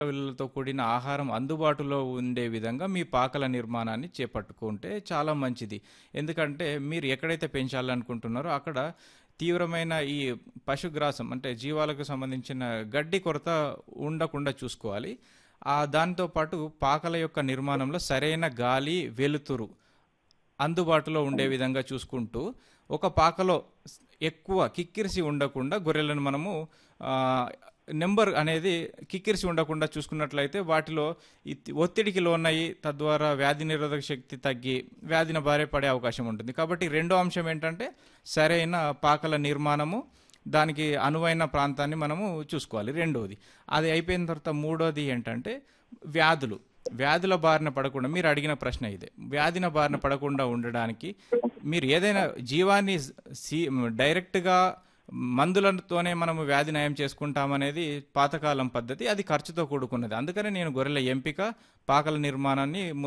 విలువలతో కూడిన ఆహారం అందుబాటులో ఉండే విధంగా మీ పాకల నిర్మాణాన్ని చేపట్టుకుంటే చాలా మంచిది ఎందుకంటే మీరు ఎక్కడైతే పెంచాలనుకుంటున్నారో అక్కడ తీవ్రమైన ఈ పశుగ్రాసం అంటే జీవాలకు సంబంధించిన గడ్డి కొరత ఉండకుండా చూసుకోవాలి ఆ దాంతో పాటు పాకల యొక్క నిర్మాణంలో సరైన గాలి వెలుతురు అందుబాటులో ఉండే విధంగా చూసుకుంటూ ఒక పాకలో ఎక్కువ కిక్కిరిసి ఉండకుండా గొర్రెలను మనము ఆ, నెంబర్ అనేది కిక్కిరిసి ఉండకుండా చూసుకున్నట్లయితే వాటిలో ఈ తి- ఒత్తిడికి లోనయ్యి తద్వారా వ్యాధి నిరోధక శక్తి తగ్గి వ్యాధిన బారే పడే అవకాశం ఉంటుంది కాబట్టి రెండో అంశం ఏంటంటే సరైన పాకల నిర్మాణము దానికి అనువైన ప్రాంతాన్ని మనము చూసుకోవాలి రెండోది అది అయిపోయిన తర్వాత మూడోది ఏంటంటే వ్యాధులు వ్యాధుల బారిన పడకుండా మీరు అడిగిన ప్రశ్న ఇదే వ్యాధిన బారిన పడకుండా ఉండడానికి మీరు ఏదైనా జీవాన్ని సీ డైరెక్ట్గా మందులతోనే మనము వ్యాధి నయం చేసుకుంటామనేది పాతకాలం పద్ధతి అది ఖర్చుతో కూడుకున్నది అందుకనే నేను గొర్రెల ఎంపిక పాకల నిర్మాణాన్ని